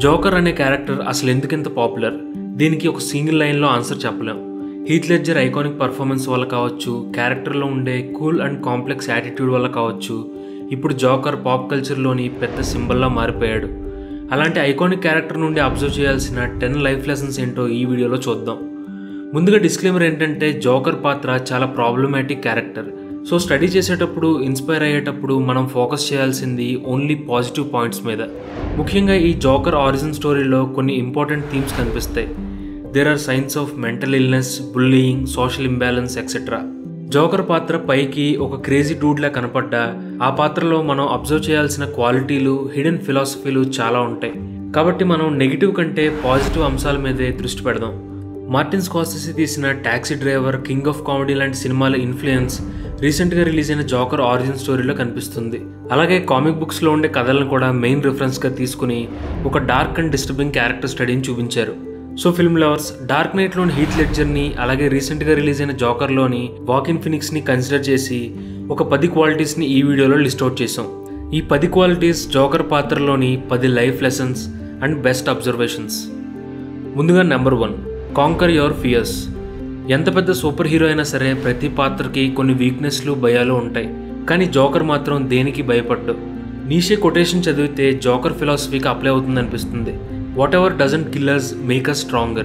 Joker అనే character అసలు ఎందుకింత పాపులర్ దీనికి ఒక సింగిల్ లైన్లో ఆన్సర్ చెప్పలేం హీత్ లెడ్జర్ ఐకానిక్ పర్ఫార్మెన్స్ వల్ల కావచ్చు క్యారెక్టర్లో ఉండే కూల్ అండ్ కాంప్లెక్స్ యాటిట్యూడ్ వల్ల కావచ్చు ఇప్పుడు జోకర్ పాప్ కల్చర్లోని పెద్ద సింబల్లా మారిపోయాడు అలాంటి ఐకానిక్ క్యారెక్టర్ నుండి అబ్జర్వ్ చేయాల్సిన టెన్ లైఫ్ లెసన్స్ ఏంటో ఈ వీడియోలో చూద్దాం ముందుగా డిస్క్లైమర్ ఏంటంటే జోకర్ పాత్ర చాలా ప్రాబ్లమాటిక్ క్యారెక్టర్ సో స్టడీ చేసేటప్పుడు ఇన్స్పైర్ అయ్యేటప్పుడు మనం ఫోకస్ చేయాల్సింది ఓన్లీ పాజిటివ్ పాయింట్స్ మీద ముఖ్యంగా ఈ జోకర్ ఆరిజిన్ స్టోరీలో కొన్ని ఇంపార్టెంట్ థీమ్స్ కనిపిస్తాయి there are signs of mental illness bullying social imbalance et cetera Joker పాత్ర పైకి ఒక క్రేజీ డూడ్లా కనపడ్డా ఆ పాత్రలో మనం అబ్జర్వ్ చేయాల్సిన క్వాలిటీలు హిడెన్ ఫిలాసఫీలు చాలా ఉంటాయి కాబట్టి మనం నెగిటివ్ కంటే పాజిటివ్ అంశాల మీదే దృష్టి పెడదాం మార్టిన్ స్కాసెసి తీసిన Taxi Driver King of Comedy లాంటి సినిమాల ఇన్ఫ్లుయెన్స్ రీసెంట్గా రిలీజ్ అయిన జోకర్ ఆరిజిన్ స్టోరీలో కనిపిస్తుంది అలాగే కామిక్ బుక్స్లో ఉండే కథలను కూడా మెయిన్ రిఫరెన్స్గా తీసుకుని ఒక డార్క్ అండ్ డిస్టర్బింగ్ క్యారెక్టర్ స్టడీని చూపించారు సో ఫిల్మ్ లవర్స్ డార్క్ నైట్లోని హీట్ లెడ్జర్ని అలాగే రీసెంట్గా రిలీజ్ అయిన జోకర్లోని వాకిన్ ఫినిక్స్ని కన్సిడర్ చేసి ఒక పది క్వాలిటీస్ని ఈ వీడియోలో లిస్ట్ అవుట్ చేసాం ఈ పది క్వాలిటీస్ జోకర్ పాత్రలోని పది life lessons and best observations ముందుగా number one conquer your fears ఎంత పెద్ద సూపర్ హీరో అయినా సరే ప్రతి పాత్రకి కొన్ని వీక్నెస్లు భయాలు ఉంటాయి కానీ జోకర్ మాత్రం దేనికి భయపడ్డు నీషే కొటేషన్ చదివితే జోకర్ ఫిలాసఫీకి అప్లై అవుతుంది అనిపిస్తుంది whatever doesn't kill us make us stronger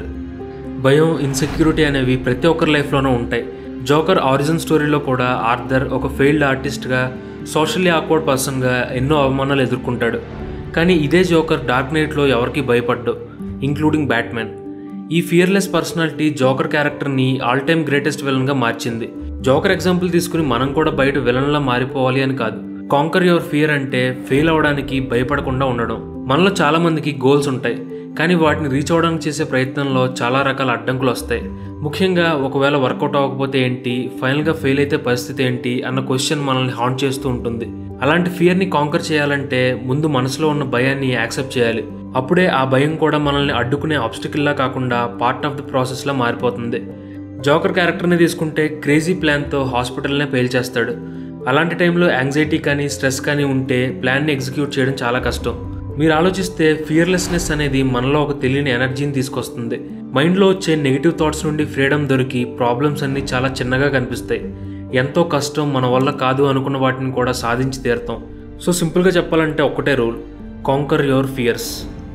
భయం ఇన్సెక్యూరిటీ అనేవి ప్రతి ఒక్కరి లైఫ్లోనూ ఉంటాయి జోకర్ ఆరిజిన్ స్టోరీలో కూడా ఆర్థర్ ఒక ఫెయిల్డ్ ఆర్టిస్ట్గా సోషల్లీ ఆక్వర్డ్ పర్సన్గా ఎన్నో అవమానాలు ఎదుర్కొంటాడు కానీ ఇదే జోకర్ డార్క్ నైట్లో ఎవరికి భయపడ్డు ఇంక్లూడింగ్ బ్యాట్మెన్ ఈ ఫియర్లెస్ పర్సనాలిటీ జోకర్ క్యారెక్టర్ని ఆల్ టైమ్ గ్రేటెస్ట్ విలన్గా మార్చింది జోకర్ ఎగ్జాంపుల్ తీసుకుని మనం కూడా బయట విలన్లా మారిపోవాలి అని కాదు కాంకర్ యువర్ ఫియర్ అంటే ఫెయిల్ అవడానికి భయపడకుండా ఉండడం మనలో చాలా మందికి గోల్స్ ఉంటాయి కానీ వాటిని రీచ్ అవ్వడానికి చేసే ప్రయత్నంలో చాలా రకాల అడ్డంకులు వస్తాయి ముఖ్యంగా ఒకవేళ వర్కౌట్ అవ్వకపోతే ఏంటి ఫైనల్గా ఫెయిల్ అయితే పరిస్థితి ఏంటి అన్న క్వశ్చన్ మనల్ని హాంట్ చేస్తూ ఉంటుంది అలాంటి ఫియర్ని కాంకర్ చేయాలంటే ముందు మనసులో ఉన్న భయాన్ని యాక్సెప్ట్ చేయాలి అప్పుడే ఆ భయం కూడా మనల్ని అడ్డుకునే ఆబ్స్టికల్లా కాకుండా పార్ట్ ఆఫ్ ది ప్రాసెస్లా మారిపోతుంది జోకర్ క్యారెక్టర్ని తీసుకుంటే క్రేజీ ప్లాన్తో హాస్పిటల్నే పేల్చేస్తాడు అలాంటి టైంలో యాంగ్జైటీ కానీ స్ట్రెస్ కానీ ఉంటే ప్లాన్ని ఎగ్జిక్యూట్ చేయడం చాలా కష్టం మీరు ఆలోచిస్తే ఫియర్లెస్నెస్ అనేది మనలో ఒక తెలియని ఎనర్జీని తీసుకొస్తుంది మైండ్లో వచ్చే నెగిటివ్ థాట్స్ నుండి ఫ్రీడమ్ దొరికి ప్రాబ్లమ్స్ అన్నీ చాలా చిన్నగా కనిపిస్తాయి ఎంతో కష్టం మన వల్ల కాదు అనుకున్న వాటిని కూడా సాధించి తీరుతాం సో సింపుల్గా చెప్పాలంటే ఒక్కటే రూల్ కాంకర్ యువర్ ఫియర్స్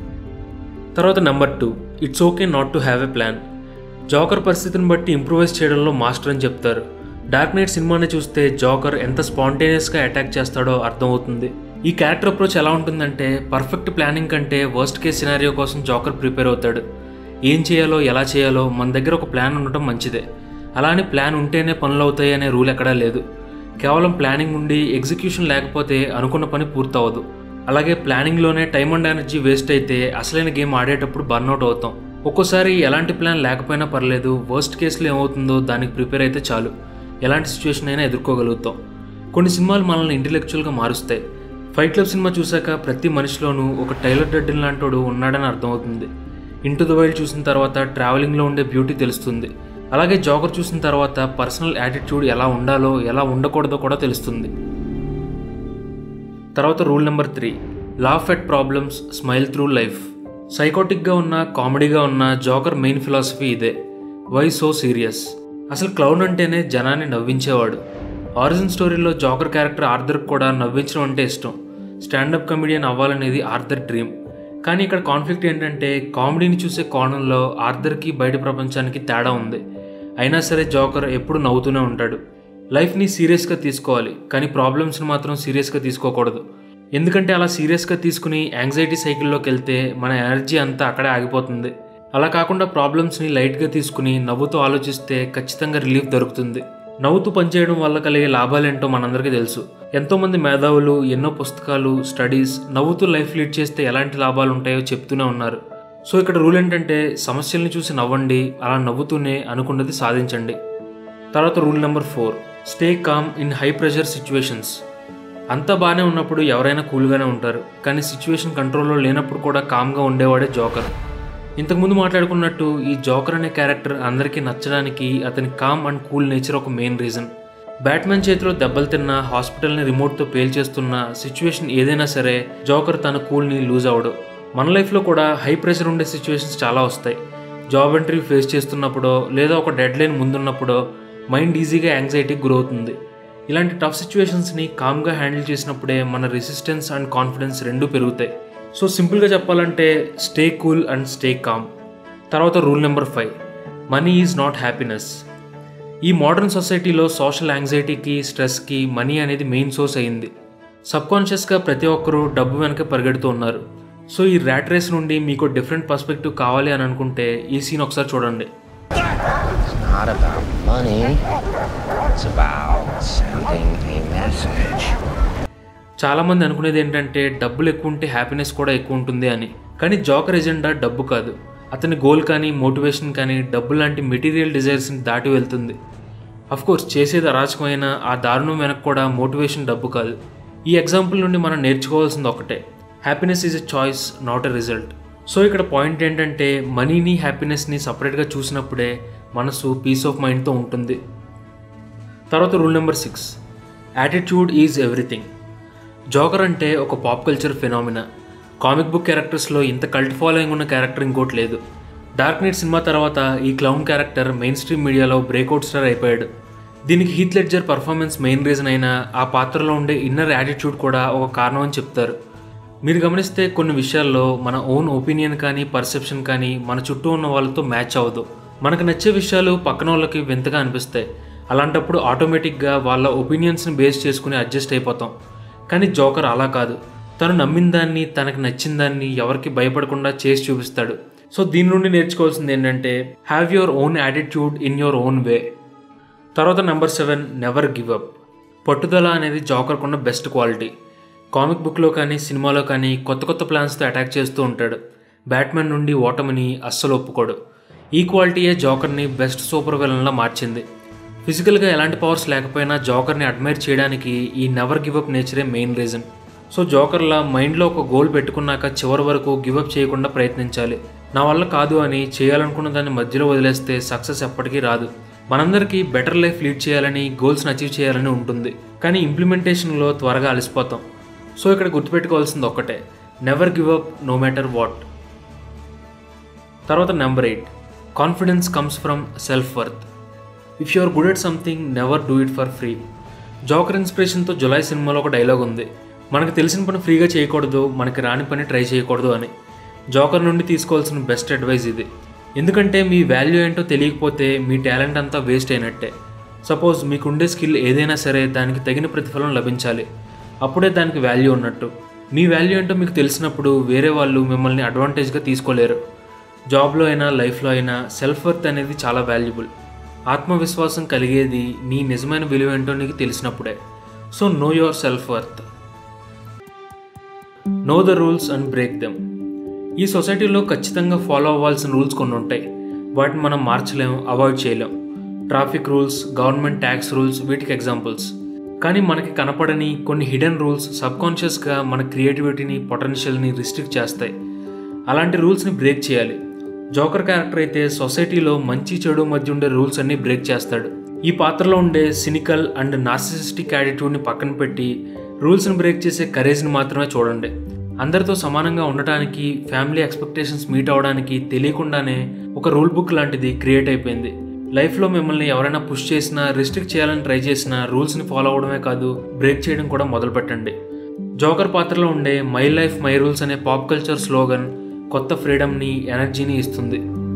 తర్వాత number two it's okay not to have a plan Joker పరిస్థితిని బట్టి ఇంప్రూవైజ్ చేయడంలో మాస్టర్ అని చెప్తారు డార్క్ నైట్ సినిమాని చూస్తే జోకర్ ఎంత స్పాంటేనియస్గా అటాక్ చేస్తాడో అర్థమవుతుంది ఈ క్యారెక్టర్ అప్రోచ్ ఎలా ఉంటుందంటే పర్ఫెక్ట్ ప్లానింగ్ కంటే వర్స్ట్ కేస్ సినారియో కోసం జోకర్ ప్రిపేర్ అవుతాడు ఏం చేయాలో ఎలా చేయాలో మన దగ్గర ఒక ప్లాన్ ఉండటం మంచిదే అలానే ప్లాన్ ఉంటేనే పనులు అవుతాయి అనే రూల్ ఎక్కడా లేదు కేవలం ప్లానింగ్ ఉండి ఎగ్జిక్యూషన్ లేకపోతే అనుకున్న పని పూర్తవదు అలాగే ప్లానింగ్లోనే టైం అండ్ ఎనర్జీ వేస్ట్ అయితే అసలైన గేమ్ ఆడేటప్పుడు బర్న్అవుట్ అవుతాం ఒక్కోసారి ఎలాంటి ప్లాన్ లేకపోయినా పర్లేదు వర్స్ట్ కేసులో ఏమవుతుందో దానికి ప్రిపేర్ అయితే చాలు ఎలాంటి సిచ్యువేషన్ అయినా ఎదుర్కోగలుగుతాం కొన్ని సినిమాలు మనల్ని ఇంటెలెక్చువల్గా మారుస్తాయి ఫైట్ క్లబ్ సినిమా చూశాక ప్రతి మనిషిలోనూ ఒక టైలర్ డడ్డిన్ లాంటోడు ఉన్నాడని అర్థమవుతుంది ఇంటు ద వైల్డ్ చూసిన తర్వాత ట్రావెలింగ్లో ఉండే బ్యూటీ తెలుస్తుంది అలాగే జోకర్ చూసిన తర్వాత పర్సనల్ యాటిట్యూడ్ ఎలా ఉండాలో ఎలా ఉండకూడదో కూడా తెలుస్తుంది తర్వాత rule number three laugh at problems smile through life సైకోటిక్గా ఉన్న కామెడీగా ఉన్న జోకర్ మెయిన్ ఫిలాసఫీ ఇదే వై సో సీరియస్ అసలు క్లౌన్ అంటేనే జనాన్ని నవ్వించేవాడు ఆరిజిన్ స్టోరీలో జోకర్ క్యారెక్టర్ ఆర్థర్కి కూడా నవ్వించడం అంటే ఇష్టం స్టాండప్ కమెడియన్ అవ్వాలనేది ఆర్థర్ డ్రీమ్ కానీ ఇక్కడ కాన్ఫ్లిక్ట్ ఏంటంటే కామెడీని చూసే కోణంలో ఆర్థర్కి బయట ప్రపంచానికి తేడా ఉంది అయినా సరే జోకర్ ఎప్పుడు నవ్వుతూనే ఉంటాడు లైఫ్ని సీరియస్గా తీసుకోవాలి కానీ ప్రాబ్లమ్స్ని మాత్రం సీరియస్గా తీసుకోకూడదు ఎందుకంటే అలా సీరియస్గా తీసుకుని యాంగ్జైటీ సైకిల్లోకి వెళ్తే మన ఎనర్జీ అంతా అక్కడే ఆగిపోతుంది అలా కాకుండా ప్రాబ్లమ్స్ని లైట్గా తీసుకుని నవ్వుతూ ఆలోచిస్తే ఖచ్చితంగా రిలీఫ్ దొరుకుతుంది నవ్వుతూ పనిచేయడం వల్ల కలిగే లాభాలేంటో మనందరికీ తెలుసు ఎంతోమంది మేధావులు ఎన్నో పుస్తకాలు స్టడీస్ నవ్వుతూ లైఫ్ లీడ్ చేస్తే ఎలాంటి లాభాలు ఉంటాయో చెప్తూనే ఉన్నారు సో ఇక్కడ రూల్ ఏంటంటే సమస్యల్ని చూసి నవ్వండి అలా నవ్వుతూనే అనుకున్నది సాధించండి తర్వాత rule number four stay calm in high pressure situations అంతా బాగానే ఉన్నప్పుడు ఎవరైనా కూల్గానే ఉంటారు కానీ సిచ్యువేషన్ కంట్రోల్లో లేనప్పుడు కూడా కామ్గా ఉండేవాడే జోకర్ ఇంతకుముందు మాట్లాడుకున్నట్టు ఈ జోకర్ అనే క్యారెక్టర్ అందరికీ నచ్చడానికి అతని కామ్ అండ్ కూల్ నేచర్ ఒక మెయిన్ రీజన్ బ్యాట్మెన్ చేతిలో దెబ్బలు తిన్నా హాస్పిటల్ని రిమోట్తో పేల్చేస్తున్న సిచ్యువేషన్ ఏదైనా సరే జోకర్ తన కూల్ని లూజ్ అవడు మన లైఫ్లో కూడా హై ప్రెషర్ ఉండే సిచ్యువేషన్స్ చాలా వస్తాయి జాబ్ ఇంటర్వ్యూ ఫేస్ చేస్తున్నప్పుడో లేదా ఒక డెడ్ లైన్ ముందున్నప్పుడో మైండ్ ఈజీగా యాంగ్జైటీకి గురవుతుంది ఇలాంటి టఫ్ సిచ్యువేషన్స్ని కామ్గా హ్యాండిల్ చేసినప్పుడే మన రెసిస్టెన్స్ అండ్ కాన్ఫిడెన్స్ రెండూ పెరుగుతాయి సో సింపుల్గా చెప్పాలంటే stay cool and stay calm తర్వాత rule number five money is not happiness ఈ మోడర్న్ సొసైటీలో సోషల్ యాంగ్జైటీకి స్ట్రెస్కి మనీ అనేది మెయిన్ సోర్స్ అయింది సబ్కాన్షియస్గా ప్రతి ఒక్కరూ డబ్బు వెనక పరిగెడుతూ ఉన్నారు సో ఈ ర్యాట్ రేస్ నుండి మీకు డిఫరెంట్ పర్స్పెక్టివ్ కావాలి అని అనుకుంటే ఈ సీన్ ఒకసారి చూడండి It's not about money. It's about sending a message. చాలామంది అనుకునేది ఏంటంటే డబ్బులు ఎక్కువ ఉంటే హ్యాపీనెస్ కూడా ఎక్కువ ఉంటుంది అని కానీ జోకర్ ఎజెండా డబ్బు కాదు అతని గోల్ కానీ మోటివేషన్ కానీ డబ్బు లాంటి మెటీరియల్ డిజైర్స్ని దాటి వెళ్తుంది కోర్స్ చేసేది అరాచకమైన ఆ దారుణం వెనక కూడా మోటివేషన్ డబ్బు కాదు ఈ ఎగ్జాంపుల్ నుండి మనం నేర్చుకోవాల్సింది ఒకటే happiness is a choice not a result so ఇక్కడ పాయింట్ ఏంటంటే మనీని హ్యాపీనెస్ని సపరేట్గా చూసినప్పుడే మనసు పీస్ ఆఫ్ మైండ్తో ఉంటుంది తర్వాత rule number six attitude is everything Joker అంటే ఒక pop culture phenomena comic book క్యారెక్టర్స్లో ఇంత కల్ట్ ఫాలోయింగ్ ఉన్న క్యారెక్టర్ ఇంకోటి లేదు డార్క్ నైట్ సినిమా తర్వాత ఈ క్లౌన్ క్యారెక్టర్ మెయిన్ స్ట్రీమ్ మీడియాలో బ్రేక్అవుట్ స్టార్ అయిపోయాడు దీనికి Heath Ledger performance main reason అయినా ఆ పాత్రలో ఉండే ఇన్నర్ యాటిట్యూడ్ కూడా ఒక కారణం అని చెప్తారు మీరు గమనిస్తే కొన్ని విషయాల్లో మన ఓన్ ఒపీనియన్ కానీ పర్సెప్షన్ కానీ మన చుట్టూ ఉన్న వాళ్ళతో మ్యాచ్ అవ్వదు మనకు నచ్చే విషయాలు పక్కన వాళ్ళకి వింతగా అనిపిస్తాయి అలాంటప్పుడు ఆటోమేటిక్గా వాళ్ళ ఒపీనియన్స్ని బేస్ చేసుకుని అడ్జస్ట్ అయిపోతాం కానీ జోకర్ అలా కాదు తను నమ్మిన దాన్ని తనకు నచ్చిన దాన్ని ఎవరికి భయపడకుండా చేసి చూపిస్తాడు సో దీని నుండి నేర్చుకోవాల్సింది ఏంటంటే have your own attitude in your own way తర్వాత number seven never give up పట్టుదల అనేది జోకర్కున్న బెస్ట్ క్వాలిటీ కామిక్ బుక్లో కానీ సినిమాలో కానీ కొత్త కొత్త ప్లాన్స్తో అటాక్ చేస్తూ ఉంటాడు బ్యాట్మెన్ నుండి ఓటమిని అస్సలు ఒప్పుకోడు ఈ క్వాలిటీయే జోకర్ని బెస్ట్ సూపర్ విలన్లా మార్చింది ఫిజికల్గా ఎలాంటి పవర్స్ లేకపోయినా జోకర్ని అడ్మైర్ చేయడానికి ఈ నెవర్ గివ్ అప్ నేచరే మెయిన్ రీజన్ సో జోకర్లా మైండ్లో ఒక గోల్ పెట్టుకున్నాక చివరి వరకు గివ్ అప్ చేయకుండా ప్రయత్నించాలి నా వల్ల కాదు అని చేయాలనుకున్న దాన్ని మధ్యలో వదిలేస్తే సక్సెస్ ఎప్పటికీ రాదు మనందరికీ బెటర్ లైఫ్ లీడ్ చేయాలని గోల్స్ని అచీవ్ చేయాలని ఉంటుంది కానీ ఇంప్లిమెంటేషన్లో త్వరగా అలసిపోతాం సో ఇక్కడ గుర్తుపెట్టుకోవాల్సింది ఒక్కటే never give up no matter what తర్వాత number eight confidence comes from self worth if you are good at something never do it for free Joker ఇన్స్పిరేషన్తో జులై సినిమాలో ఒక డైలాగ్ ఉంది మనకు తెలిసిన పని ఫ్రీగా చేయకూడదు మనకి రాని పని ట్రై చేయకూడదు అని జోకర్ నుండి తీసుకోవాల్సిన బెస్ట్ అడ్వైజ్ ఇది ఎందుకంటే మీ వాల్యూ ఏంటో తెలియకపోతే మీ టాలెంట్ అంతా వేస్ట్ అయినట్టే సపోజ్ మీకుండే స్కిల్ ఏదైనా సరే దానికి తగిన ప్రతిఫలం లభించాలి అప్పుడే దానికి వాల్యూ ఉన్నట్టు మీ వాల్యూ ఏంటో మీకు తెలిసినప్పుడు వేరే వాళ్ళు మిమ్మల్ని అడ్వాంటేజ్గా తీసుకోలేరు జాబ్లో అయినా లైఫ్లో అయినా సెల్ఫ్ వర్త్ అనేది చాలా వాల్యుబుల్ ఆత్మవిశ్వాసం కలిగేది నీ నిజమైన విలువ ఏంటో నీకు తెలిసినప్పుడే so know your self worth know the rules and break them ఈ సొసైటీలో ఖచ్చితంగా ఫాలో అవ్వాల్సిన రూల్స్ కొన్ని ఉంటాయి వాటిని మనం మార్చలేం అవాయిడ్ చేయలేం traffic rules government tax rules వీటికి ఎగ్జాంపుల్స్ కానీ మనకి కనపడని కొన్ని హిడెన్ రూల్స్ సబ్కాన్షియస్గా మన క్రియేటివిటీని పొటెన్షియల్ని రిస్ట్రిక్ట్ చేస్తాయి అలాంటి రూల్స్ని బ్రేక్ చేయాలి జోకర్ క్యారెక్టర్ అయితే సొసైటీలో మంచి చెడు మధ్య ఉండే రూల్స్ అన్ని బ్రేక్ చేస్తాడు ఈ పాత్రలో ఉండే సినికల్ అండ్ నార్సిసిస్టిక్ యాటిట్యూడ్ని పక్కన పెట్టి రూల్స్ని బ్రేక్ చేసే కరేజ్ని మాత్రమే చూడండి అందరితో సమానంగా ఉండటానికి ఫ్యామిలీ ఎక్స్పెక్టేషన్స్ మీట్ అవడానికి తెలియకుండానే ఒక రూల్ బుక్ లాంటిది క్రియేట్ అయిపోయింది లైఫ్లో మిమ్మల్ని ఎవరైనా పుష్ చేసినా రిస్ట్రిక్ట్ చేయాలని ట్రై చేసినా రూల్స్ని ఫాలో అవడమే కాదు బ్రేక్ చేయడం కూడా మొదలు పెట్టండి జోకర్ పాత్రలో ఉండే మై లైఫ్ మై రూల్స్ అనే పాప్ కల్చర్ స్లోగన్ కొత్త ఫ్రీడమ్ని ఎనర్జీని ఇస్తుంది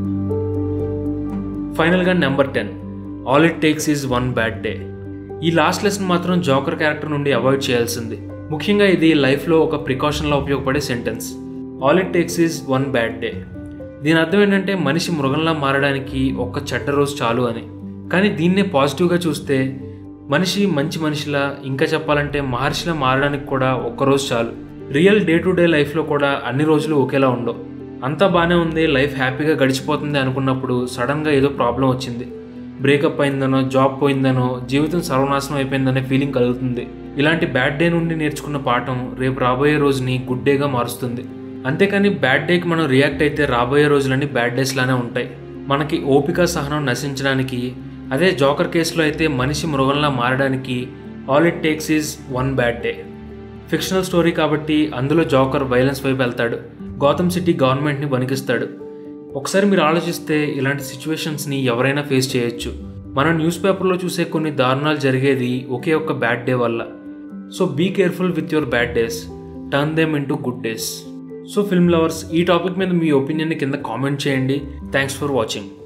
ఫైనల్గా number ten all it takes is one bad day ఈ లాస్ట్ లెసన్ మాత్రం జోకర్ క్యారెక్టర్ నుండి అవాయిడ్ చేయాల్సింది ముఖ్యంగా ఇది లైఫ్లో ఒక ప్రికాషన్లో ఉపయోగపడే sentence all it takes is one bad day దీని అర్థం ఏంటంటే మనిషి మృగంలా మారడానికి ఒక్క చెడ్డ రోజు చాలు అని కానీ దీన్నే పాజిటివ్గా చూస్తే మనిషి మంచి మనిషిలా ఇంకా చెప్పాలంటే మహర్షిలా మారడానికి కూడా ఒక్కరోజు చాలు రియల్ డే టు డే లైఫ్లో కూడా అన్ని రోజులు ఒకేలా ఉండవు అంతా బాగానే ఉంది లైఫ్ హ్యాపీగా గడిచిపోతుంది అనుకున్నప్పుడు సడన్గా ఏదో ప్రాబ్లం వచ్చింది బ్రేకప్ అయిందనో జాబ్ పోయిందనో జీవితం సర్వనాశనం అయిపోయిందనే ఫీలింగ్ కలుగుతుంది ఇలాంటి బ్యాడ్ డే నుండి నేర్చుకున్న పాఠం రేపు రాబోయే రోజుని గుడ్ డేగా మారుస్తుంది అంతేకాని బ్యాడ్ డేకి మనం రియాక్ట్ అయితే రాబోయే రోజులన్నీ బ్యాడ్ డేస్ లానే ఉంటాయి మనకి ఓపిక సహనం నశించడానికి అదే జోకర్ కేసులో అయితే మనిషి మృగంలా మారడానికి all it takes is one bad day fictional story కాబట్టి అందులో జోకర్ వైలెన్స్ వైపు వెళ్తాడు గౌతమ్ సిటీ గవర్నమెంట్ని వణికిస్తాడు ఒకసారి మీరు ఆలోచిస్తే ఇలాంటి సిచ్యువేషన్స్ని ఎవరైనా ఫేస్ చేయొచ్చు మనం న్యూస్ పేపర్లో చూసే కొన్ని దారుణాలు జరిగేది ఒకే ఒక్క బ్యాడ్ డే వల్ల so be careful with your bad days turn them into good days so film lovers ఈ టాపిక్ మీద మీ ఒపీనియన్ కింద కామెంట్ చేయండి థ్యాంక్స్ ఫర్ వాచింగ్